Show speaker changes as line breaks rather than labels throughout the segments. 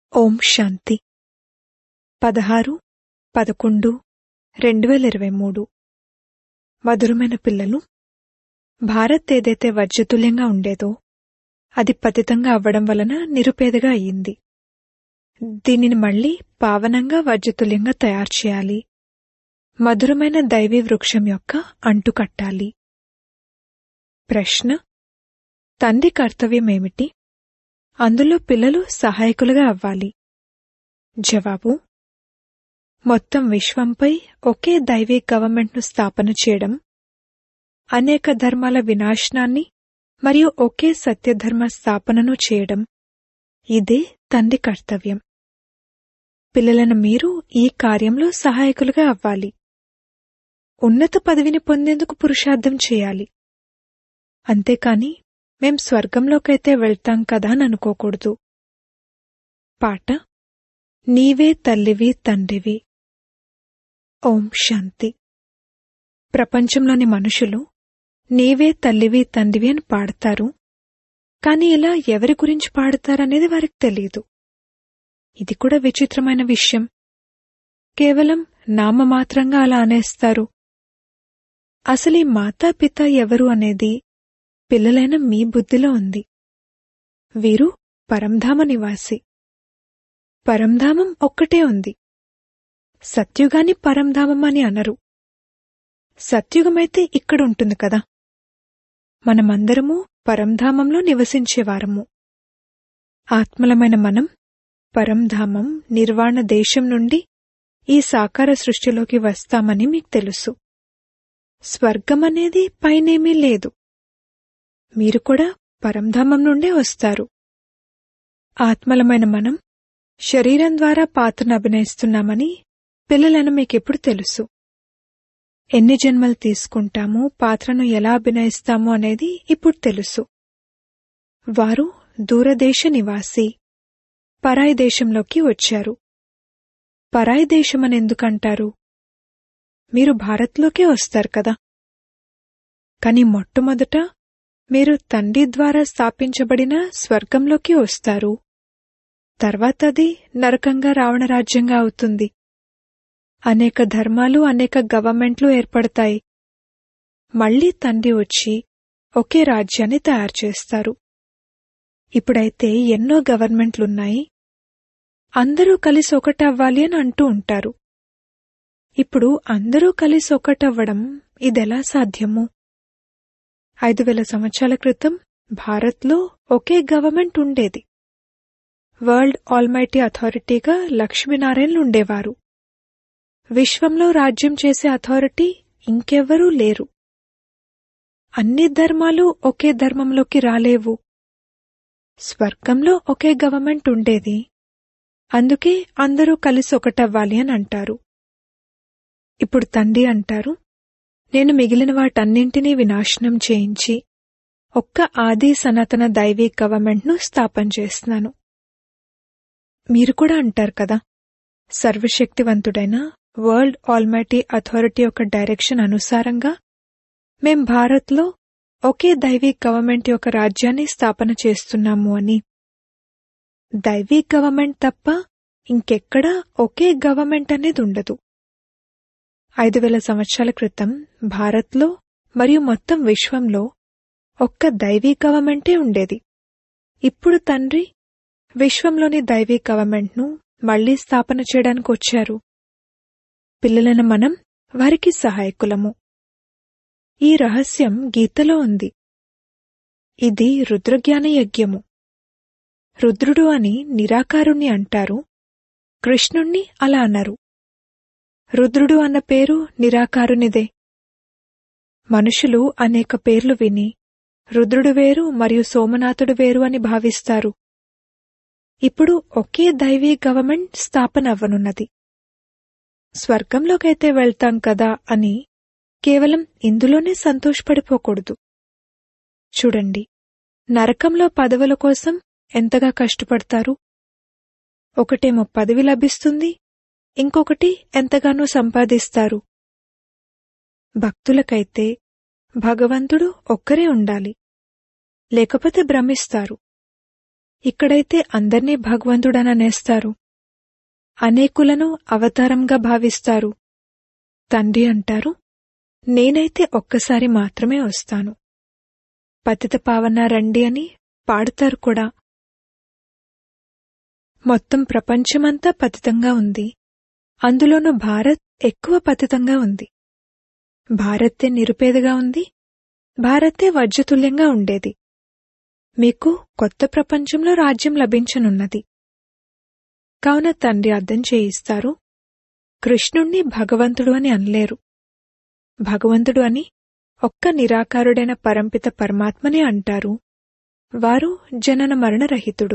ఓం శాంతి పదహారు పదకొండు రెండు వేల ఇరవై మూడు మధురమైన పిల్లలు భారత్ ఏదైతే వజ్రతుల్యంగా ఉండేదో అది పతితంగా అవ్వడం వలన నిరుపేదగా అయ్యింది దీనిని మళ్లీ పావనంగా వజ్రతుల్యంగా తయారు చేయాలి మధురమైన దైవీ వృక్షం యొక్క అంటు కట్టాలి ప్రశ్న తండ్రి కర్తవ్యమేమిటి అందులో పిల్లలు సహాయకులుగా అవ్వాలి జవాబు మొత్తం విశ్వంపై ఒకే దైవీ గవర్నమెంట్ను స్థాపన చేయడం అనేక ధర్మాల వినాశనాన్ని మరియు ఒకే సత్యధర్మ స్థాపనను చేయడం ఇదే తండ్రి కర్తవ్యం పిల్లలను మీరు ఈ కార్యంలో సహాయకులుగా అవ్వాలి ఉన్నత పదవిని పొందేందుకు పురుషార్థం చేయాలి అంతేకాని మేం స్వర్గంలోకైతే వెళ్తాం కదా అని అనుకోకూడదు పాట నీవే తల్లివి తండ్రివి ఓం శాంతి ప్రపంచంలోని మనుషులు నీవే తల్లివి తండ్రివి అని పాడతారు కాని ఇలా ఎవరి గురించి పాడతారనేది వారికి తెలియదు ఇది కూడా విచిత్రమైన విషయం కేవలం నామమాత్రంగా అలా అనేస్తారు అసలు ఈ మాతాపిత ఎవరు అనేది పిల్లలైన మీ బుద్ధిలో ఉంది వీరు పరంధామ నివాసి పరంధామం ఒక్కటే ఉంది సత్యుగాని పరంధామం అని అనరు సత్యుగమైతే ఇక్కడ ఉంటుంది కదా మనమందరము పరంధామంలో నివసించేవారము ఆత్మలమైన మనం పరంధామం నిర్వాణ దేశం నుండి ఈ సాకార సృష్టిలోకి వస్తామని మీకు తెలుసు స్వర్గమనేది పైనేమీ లేదు మీరు కూడా పరంధామం నుండే వస్తారు ఆత్మలమైన మనం శరీరం ద్వారా పాత్రను అభినయిస్తున్నామని పిల్లలను మీకెప్పుడు తెలుసు ఎన్ని జన్మలు తీసుకుంటాము పాత్రను ఎలా అభినయిస్తాము అనేది ఇప్పుడు తెలుసు వారు దూరదేశ నివాసి పరాయి దేశంలోకి వచ్చారు పరాయి దేశమని ఎందుకంటారు మీరు భారత్లోకే వస్తారు కదా కాని మొట్టమొదట మీరు తండ్రి ద్వారా స్థాపించబడిన స్వర్గంలోకి వస్తారు తర్వాత అది నరకంగా రావణ రాజ్యంగా అవుతుంది అనేక ధర్మాలు అనేక గవర్నమెంట్లు ఏర్పడతాయి మళ్లీ తండ్రి వచ్చి ఒకే రాజ్యాన్ని తయారు చేస్తారు ఇప్పుడైతే ఎన్నో గవర్నమెంట్లున్నాయి అందరూ కలిసి ఒకటవ్వాలి అని అంటూ ఉంటారు ఇప్పుడు అందరూ కలిసి ఒకటవ్వడం ఇదెలా సాధ్యము ఐదు వేల సంవత్సరాల క్రితం భారత్లో ఒకే గవర్నమెంట్ ఉండేది వరల్డ్ ఆల్మైటీ అథారిటీగా లక్ష్మీనారాయణలు ఉండేవారు విశ్వంలో రాజ్యం చేసే అథారిటీ ఇంకెవ్వరూ లేరు అన్ని ధర్మాలు ఒకే ధర్మంలోకి రాలేవు స్వర్గంలో ఒకే గవర్నమెంట్ ఉండేది అందుకే అందరూ కలిసి ఒకటవ్వాలి అని అంటారు ఇప్పుడు తండ్రి అంటారు నేను మిగిలిన వాటన్నింటినీ వినాశనం చేయించి ఒక్క ఆది సనాతన దైవీ గవర్నమెంట్ను స్థాపన చేస్తున్నాను మీరు కూడా అంటారు కదా సర్వశక్తివంతుడైన వరల్డ్ ఆల్మైటీ అథారిటీ యొక్క డైరెక్షన్ అనుసారంగా మేం భారత్లో ఒకే దైవీ గవర్నమెంట్ యొక్క రాజ్యాన్ని స్థాపన చేస్తున్నాము అని దైవీ గవర్నమెంట్ తప్ప ఇంకెక్కడా ఒకే గవర్నమెంట్ అనేది ఉండదు ఐదు వేల సంవత్సరాల క్రితం భారత్లో మరియు మొత్తం విశ్వంలో ఒక్క దైవీ గవర్నమెంటే ఉండేది ఇప్పుడు తండ్రి విశ్వంలోని దైవీ గవర్నమెంట్ను మళ్లీ స్థాపన చేయడానికి వచ్చారు పిల్లలైన మనం వారికి సహాయకులము ఈ రహస్యం గీతలో ఉంది ఇది రుద్రజ్ఞాన యజ్ఞము రుద్రుడు అని నిరాకారుణ్ణి అంటారు కృష్ణుణ్ణి అలా అన్నారు రుద్రుడు అన్న పేరు నిరాకారునిదే మనుషులు అనేక పేర్లు విని రుద్రుడు వేరు మరియు సోమనాథుడు వేరు అని భావిస్తారు ఇప్పుడు ఒకే దైవీ గవర్నమెంట్ స్థాపన అవ్వనున్నది స్వర్గంలోకైతే వెళ్తాం కదా అని కేవలం ఇందులోనే సంతోషపడిపోకూడదు చూడండి నరకంలో పదవుల కోసం ఎంతగా కష్టపడతారు ఒకటేమో పదవి లభిస్తుంది ఇంకొకటి ఎంతగానో సంపాదిస్తారు భక్తులకైతే భగవంతుడు ఒక్కరే ఉండాలి లేకపోతే భ్రమిస్తారు ఇక్కడైతే అందర్నీ భగవంతుడననేస్తారు అనేకులను అవతారంగా భావిస్తారు తండ్రి అంటారు నేనైతే ఒక్కసారి మాత్రమే వస్తాను పతిత పావన రండి అని పాడుతారు కూడా మొత్తం ప్రపంచమంతా పతితంగా ఉంది అందులోనూ భారత్ ఎక్కువ పతితంగా ఉంది భారతే నిరుపేదగా ఉంది భారతే వజ్రతుల్యంగా ఉండేది మీకు కొత్త ప్రపంచంలో రాజ్యం లభించనున్నది కావున తండ్రి అర్థం చేయిస్తారు కృష్ణుణ్ణి భగవంతుడు అని అనలేరు భగవంతుడు అని ఒక్క నిరాకారుడైన పరంపిత పరమాత్మనే అంటారు వారు జనన మరణరహితుడు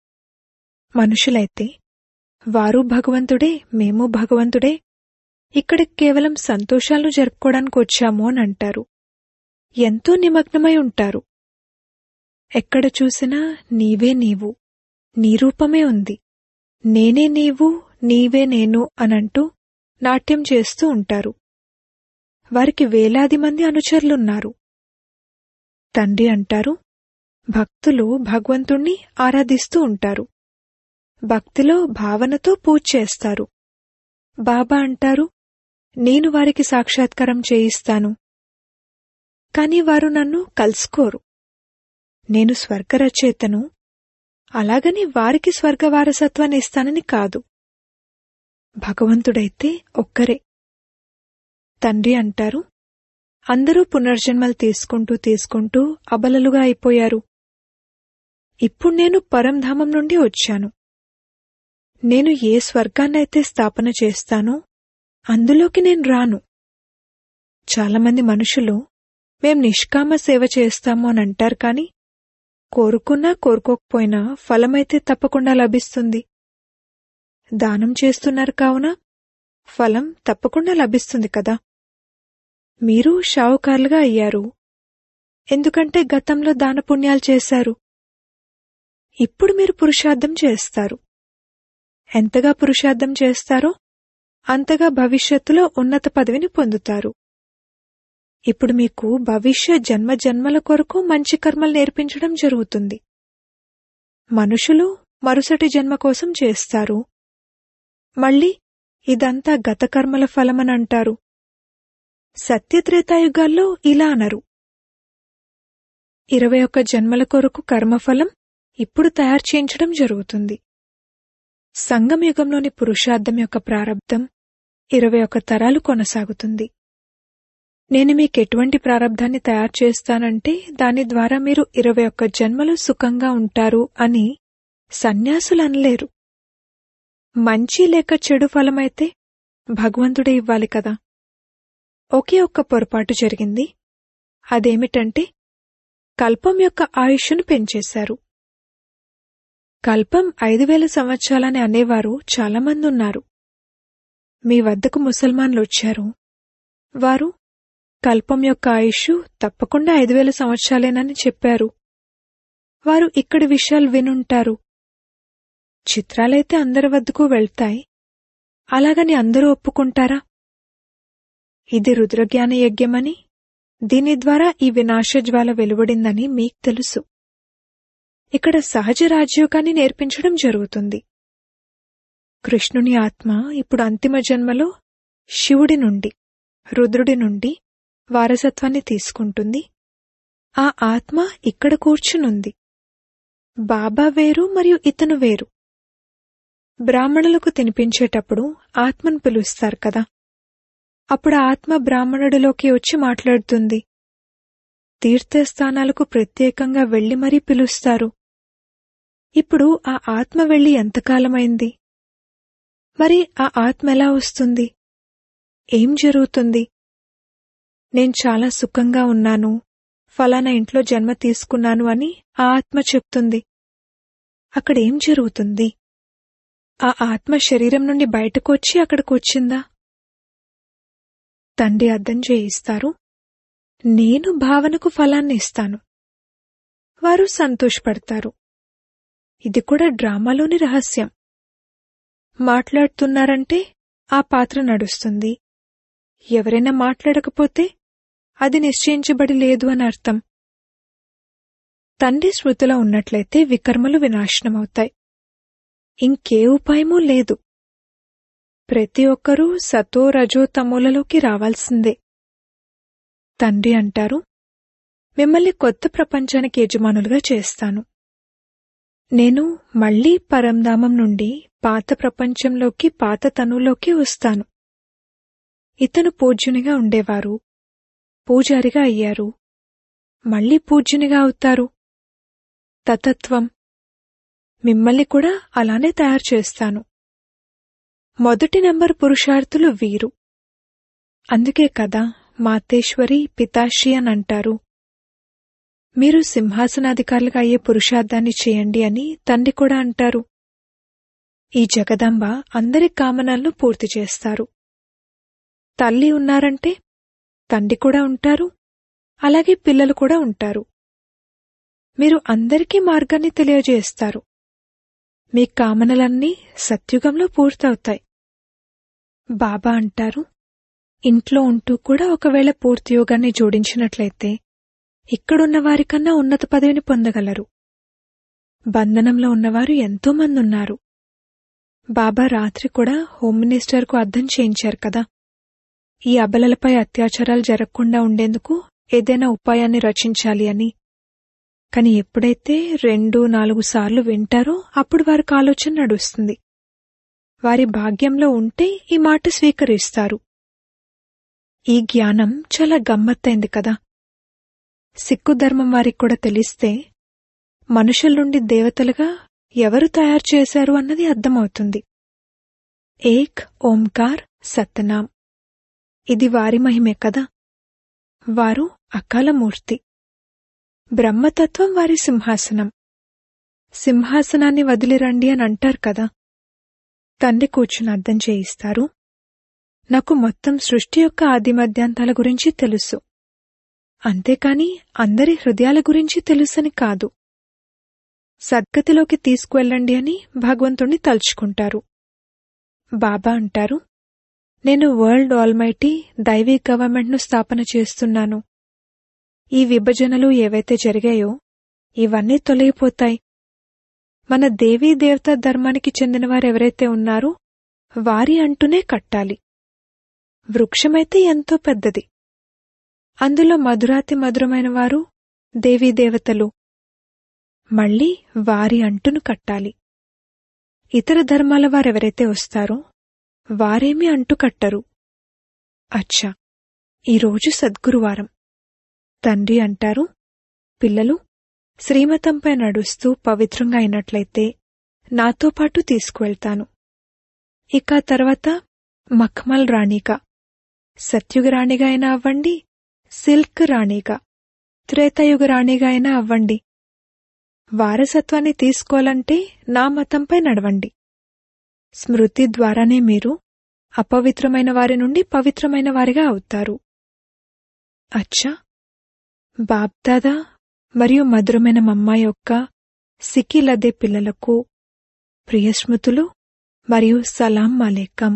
మనుషులైతే వారు భగవంతుడే మేము భగవంతుడే ఇక్కడ కేవలం సంతోషాలను జరుపుకోవడానికి వచ్చాము అని అంటారు ఎంతో నిమగ్నమై ఉంటారు ఎక్కడ చూసినా నీవే నీవు నీ రూపమే ఉంది నేనే నీవు నీవే నేను అనంటూ నాట్యం చేస్తూ ఉంటారు వారికి వేలాది మంది అనుచరులున్నారు తండ్రి అంటారు భక్తులు భగవంతుణ్ణి ఆరాధిస్తూ ఉంటారు భక్తిలో భావనతో పూజ చేస్తారు బాబా అంటారు నేను వారికి సాక్షాత్కారం చేయిస్తాను కాని వారు నన్ను కలుసుకోరు నేను స్వర్గరచయితను అలాగని వారికి స్వర్గ వారసత్వాన్ని ఇస్తానని కాదు భగవంతుడైతే ఒక్కరే తండ్రి అంటారు అందరూ పునర్జన్మలు తీసుకుంటూ తీసుకుంటూ అబలలుగా అయిపోయారు ఇప్పుడు నేను పరంధామం నుండి వచ్చాను నేను ఏ స్వర్గాన్నైతే స్థాపన చేస్తానో అందులోకి నేను రాను చాలామంది మనుషులు మేం నిష్కామ సేవ చేస్తాము అని అంటారు కాని కోరుకున్నా కోరుకోకపోయినా ఫలమైతే తప్పకుండా లభిస్తుంది దానం చేస్తున్నారు కావున ఫలం తప్పకుండా లభిస్తుంది కదా మీరు షావుకారులుగా అయ్యారు ఎందుకంటే గతంలో దానపుణ్యాలు చేశారు ఇప్పుడు మీరు పురుషార్థం చేస్తారు ఎంతగా పురుషార్థం చేస్తారో అంతగా భవిష్యత్తులో ఉన్నత పదవిని పొందుతారు ఇప్పుడు మీకు భవిష్య జన్మ జన్మల కొరకు మంచి కర్మలు నేర్పించడం జరుగుతుంది మనుషులు మరుసటి జన్మ కోసం చేస్తారు మళ్ళీ ఇదంతా గత కర్మల ఫలమని అంటారు సత్యత్రేతాయుగాల్లో ఇలా అనరు ఇరవై ఒక్క జన్మల కొరకు కర్మఫలం ఇప్పుడు తయారు చేయించడం జరుగుతుంది సంగం యుగంలోని పురుషార్థం యొక్క ప్రారంధం ఇరవై ఒక్క తరాలు కొనసాగుతుంది నేను మీకు ఎటువంటి ప్రారంధాన్ని తయారు చేస్తానంటే దాని ద్వారా మీరు ఇరవై ఒక్క జన్మలు సుఖంగా ఉంటారు అని సన్యాసులు అనలేరు మంచి లేక చెడు ఫలమైతే భగవంతుడే ఇవ్వాలి కదా ఒకే ఒక్క పొరపాటు జరిగింది అదేమిటంటే కల్పం యొక్క ఆయుష్ను పెంచేశారు కల్పం ఐదు వేల సంవత్సరాలని అనేవారు చాలామంది ఉన్నారు మీ వద్దకు ముసల్మాన్లు వచ్చారు వారు కల్పం యొక్క ఆయుష్ తప్పకుండా ఐదు వేల సంవత్సరాలేనని చెప్పారు వారు ఇక్కడి విషయాలు వినుంటారు చిత్రాలైతే అందరి వద్దకు వెళ్తాయి అలాగని అందరూ ఒప్పుకుంటారా ఇది రుద్రజ్ఞాన యజ్ఞమని దీని ద్వారా ఈ వినాశజ్వాల వెలువడిందని మీకు తెలుసు ఇక్కడ సహజ రాజ్యోగాన్ని నేర్పించడం జరుగుతుంది కృష్ణుని ఆత్మ ఇప్పుడు అంతిమ జన్మలో శివుడి నుండి రుద్రుడి నుండి వారసత్వాన్ని తీసుకుంటుంది ఆ ఆత్మ ఇక్కడ కూర్చునుంది బాబా వేరు మరియు ఇతను వేరు బ్రాహ్మణులకు తినిపించేటప్పుడు ఆత్మను పిలుస్తారు కదా అప్పుడు ఆత్మ బ్రాహ్మణుడిలోకి వచ్చి మాట్లాడుతుంది తీర్థస్థానాలకు ప్రత్యేకంగా వెళ్లి మరీ పిలుస్తారు ఇప్పుడు ఆ ఆత్మ వెళ్లి ఎంతకాలమైంది మరి ఆ ఆత్మ ఎలా వస్తుంది ఏం జరుగుతుంది నేను చాలా సుఖంగా ఉన్నాను ఫలానా ఇంట్లో జన్మ తీసుకున్నాను అని ఆ ఆత్మ చెప్తుంది అక్కడేం జరుగుతుంది ఆ ఆత్మ శరీరం నుండి బయటకు వచ్చి అక్కడికి వచ్చిందా తండ్రి అర్థం చేయిస్తారు నేను భావనకు ఫలాన్ని ఇస్తాను వారు సంతోషపడతారు ఇది కూడా డ్రామాలోని రహస్యం మాట్లాడుతున్నారంటే ఆ పాత్ర నడుస్తుంది ఎవరైనా మాట్లాడకపోతే అది నిశ్చయించబడి లేదు అని అర్థం తండ్రి స్మృతిలో ఉన్నట్లయితే వికర్మలు వినాశనమవుతాయి ఇంకే ఉపాయమూ లేదు ప్రతి ఒక్కరూ సతో రజో తమోలలోకి రావాల్సిందే తండ్రి అంటారు మిమ్మల్ని కొత్త ప్రపంచానికి యజమానులుగా చేస్తాను నేను మళ్లీ పరంధామం నుండి పాత ప్రపంచంలోకి పాత తనులోకి వస్తాను ఇతను పూజ్యునిగా ఉండేవారు పూజారిగా అయ్యారు మళ్లీ పూజ్యునిగా అవుతారు తతత్వం మిమ్మల్ని కూడా అలానే తయారు చేస్తాను మొదటి నంబర్ పురుషార్థులు వీరు అందుకే కదా మాతేశ్వరి పితాశ్రీ అని అంటారు మీరు సింహాసనాధికారులుగా అయ్యే పురుషార్థాన్ని చేయండి అని తండ్రి కూడా అంటారు ఈ జగదంబ అందరి కామనలను పూర్తి చేస్తారు తల్లి ఉన్నారంటే తండ్రి కూడా ఉంటారు అలాగే పిల్లలు కూడా ఉంటారు మీరు అందరికీ మార్గాన్ని తెలియజేస్తారు మీ కామనలన్నీ సత్యుగంలో పూర్తవుతాయి బాబా అంటారు ఇంట్లో ఉంటూ కూడా ఒకవేళ పూర్తి యోగాన్ని జోడించినట్లయితే ఇక్కడున్న వారికన్నా ఉన్నత పదవిని పొందగలరు బంధనంలో ఉన్నవారు ఎంతో మంది ఉన్నారు బాబా రాత్రి కూడా హోమ్ మినిస్టర్కు అర్థం చేయించారు కదా ఈ అబలలపై అత్యాచారాలు జరగకుండా ఉండేందుకు ఏదైనా ఉపాయాన్ని రచించాలి అని కాని ఎప్పుడైతే రెండు నాలుగు సార్లు వింటారో అప్పుడు వారికి ఆలోచన నడుస్తుంది వారి భాగ్యంలో ఉంటే ఈ మాట స్వీకరిస్తారు ఈ జ్ఞానం చాలా గమ్మత్తైంది కదా సిక్కు ధర్మం వారికి కూడా తెలిస్తే మనుషుల నుండి దేవతలుగా ఎవరు తయారు చేశారు అన్నది అర్థమవుతుంది ఏక్ ఓంకార్ సత్యనాం ఇది వారి మహిమే కదా వారు అకాలమూర్తి బ్రహ్మతత్వం వారి సింహాసనం సింహాసనాన్ని వదిలిరండి అని అంటారు కదా తండ్రి కూర్చుని అర్థం చేయిస్తారు నాకు మొత్తం సృష్టి యొక్క ఆదిమధ్యాంతాల గురించి తెలుసు అంతేకాని అందరి హృదయాల గురించి తెలుసని కాదు సద్గతిలోకి తీసుకువెళ్ళండి అని భగవంతుణ్ణి తలుచుకుంటారు బాబా అంటారు నేను వరల్డ్ ఆల్మైటీ దైవీ గవర్నమెంట్ను స్థాపన చేస్తున్నాను ఈ విభజనలు ఏవైతే జరిగాయో ఇవన్నీ తొలగిపోతాయి మన దేవీ దేవతా ధర్మానికి చెందినవారెవరైతే ఉన్నారో వారి అంటూనే కట్టాలి వృక్షమైతే ఎంతో పెద్దది అందులో మధురాతి మధురమైన వారు దేవీ దేవతలు మళ్ళీ వారి అంటును కట్టాలి ఇతర ధర్మాల వారెవరైతే వస్తారో వారేమీ అంటు కట్టరు అచ్చా ఈరోజు సద్గురువారం తండ్రి అంటారు పిల్లలు శ్రీమతంపై నడుస్తూ పవిత్రంగా అయినట్లయితే నాతో పాటు తీసుకువెళ్తాను ఇక తర్వాత మఖ్మల్ రాణిగా సత్యుగ రాణిగా అయినా అవ్వండి సిల్క్ రాణిగా త్రేతాయుగ రాణిగా అయినా అవ్వండి వారసత్వాన్ని తీసుకోవాలంటే నా మతంపై నడవండి స్మృతి ద్వారానే మీరు అపవిత్రమైన వారి నుండి పవిత్రమైన వారిగా అవుతారు అచ్చా బాబ్దాదా మరియు మధురమైన మమ్మ యొక్క సిక్కిలదే పిల్లలకు ప్రియస్మృతులు మరియు సలాం మాలేకం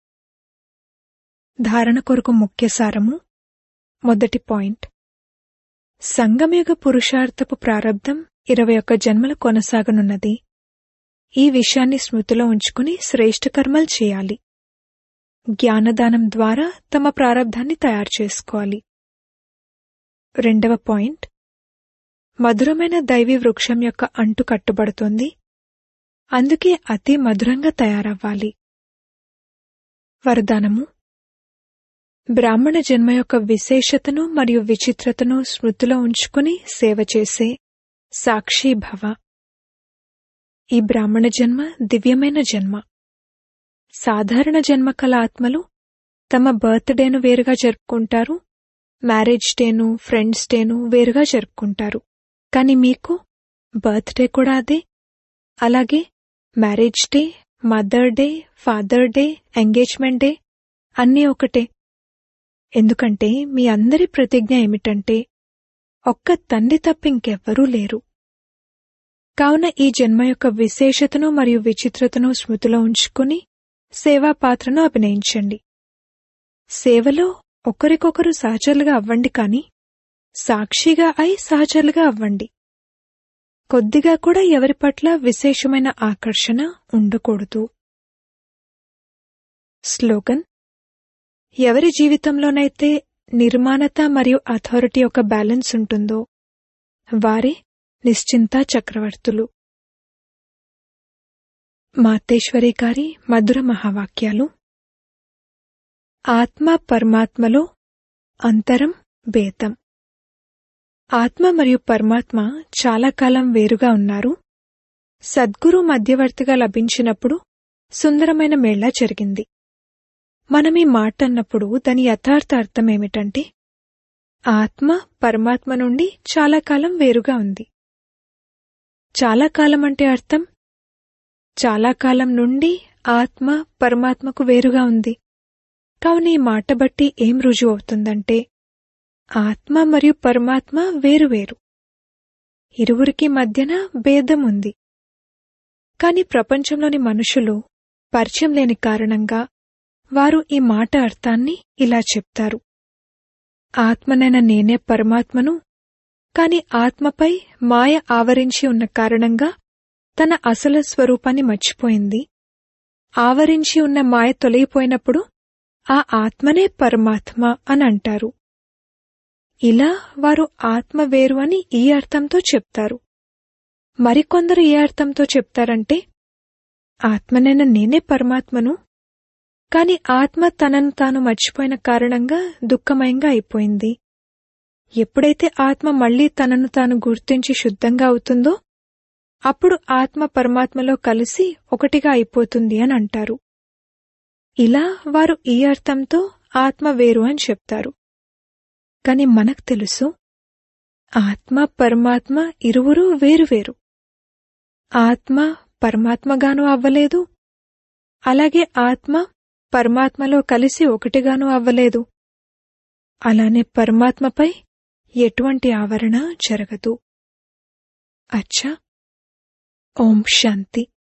ధారణ కొరకు ముఖ్య సారము మొదటి పాయింట్ సంగమయుగ పురుషార్థపు ప్రారంధం ఇరవై ఒక్క జన్మలు కొనసాగనున్నది ఈ విషయాన్ని స్మృతిలో ఉంచుకుని శ్రేష్ఠ కర్మలు చేయాలి జ్ఞానదానం ద్వారా తమ ప్రారంధాన్ని తయారు చేసుకోవాలి రెండవ పాయింట్ మధురమైన దైవీ వృక్షం యొక్క అంటు కట్టుబడుతోంది అందుకే అతి మధురంగా తయారవ్వాలి వరదానము బ్రాహ్మణ జన్మ యొక్క విశేషతను మరియు విచిత్రతను స్మృతిలో ఉంచుకుని సేవ చేసే సాక్షి భవ ఈ బ్రాహ్మణ జన్మ దివ్యమైన జన్మ సాధారణ జన్మ కల ఆత్మలు తమ బర్త్డేను వేరుగా జరుపుకుంటారు మ్యారేజ్ డేను ఫ్రెండ్స్ డేను వేరుగా జరుపుకుంటారు కాని మీకు బర్త్డే కూడా అదే అలాగే marriage day mother day father day engagement day అన్నీ ఒకటే ఎందుకంటే మీ అందరి ప్రతిజ్ఞ ఏమిటంటే ఒక్క తండ్రి తప్ప ఇంకెవ్వరూ లేరు కావున ఈ జన్మ యొక్క విశేషతను మరియు విచిత్రతను స్మృతిలో ఉంచుకుని సేవా పాత్రను అభినయించండి సేవలో ఒకరికొకరు సహచరులుగా అవ్వండి కాని సాక్షిగా అయి సహచరులుగా అవ్వండి కొద్దిగా కూడా ఎవరి పట్ల విశేషమైన ఆకర్షణ ఉండకూడదు స్లోగన్ ఎవరి జీవితంలోనైతే నిర్మాణత మరియు అథారిటీ యొక్క బ్యాలెన్స్ ఉంటుందో వారే నిశ్చింత చక్రవర్తులు మాతేశ్వరి గారి మధుర మహావాక్యాలు ఆత్మ పరమాత్మలో అంతరం భేదం ఆత్మ మరియు పరమాత్మ చాలా కాలం వేరుగా ఉన్నారు సద్గురు మధ్యవర్తిగా లభించినప్పుడు సుందరమైన మేళ జరిగింది మనం ఈ మాట అన్నప్పుడు దాని యథార్థ అర్థం ఏమిటంటే ఆత్మ పరమాత్మ నుండి చాలా కాలం వేరుగా ఉంది చాలా కాలం అంటే అర్థం చాలా కాలం నుండి ఆత్మ పరమాత్మకు వేరుగా ఉంది కావున ఈ మాట బట్టి ఏం రుజువు అవుతుందంటే ఆత్మ మరియు పరమాత్మ వేరువేరు ఇరువురికి మధ్యన భేదం ఉంది కాని ప్రపంచంలోని మనుషులు పరిచయం లేని కారణంగా వారు ఈ మాట అర్థాన్ని ఇలా చెప్తారు ఆత్మనైన నేనే పరమాత్మను కాని ఆత్మపై మాయ ఆవరించి ఉన్న కారణంగా తన అసలు స్వరూపాన్ని మర్చిపోయింది ఆవరించి ఉన్న మాయ తొలగిపోయినప్పుడు ఆ ఆత్మనే పరమాత్మ అని అంటారు ఇలా వారు ఆత్మ వేరు అని ఈ అర్థంతో చెప్తారు మరికొందరు ఏ అర్థంతో చెప్తారంటే ఆత్మనైన నేనే పరమాత్మను కాని ఆత్మ తనను తాను మర్చిపోయిన కారణంగా దుఃఖమయంగా అయిపోయింది ఎప్పుడైతే ఆత్మ మళ్లీ తనను తాను గుర్తించి శుద్ధంగా అవుతుందో అప్పుడు ఆత్మ పరమాత్మలో కలిసి ఒకటిగా అయిపోతుంది అని అంటారు ఇలా వారు ఈ అర్థంతో ఆత్మ వేరు అని చెప్తారు కాని మనకు తెలుసు ఆత్మ పరమాత్మ ఇరువురు వేరువేరు ఆత్మ పరమాత్మగాను అవ్వలేదు అలాగే ఆత్మ పరమాత్మలో కలిసి ఒకటిగాను అవ్వలేదు అలానే పరమాత్మపై ఎటువంటి ఆవరణ జరగదు అచ్చా ఓం శాంతి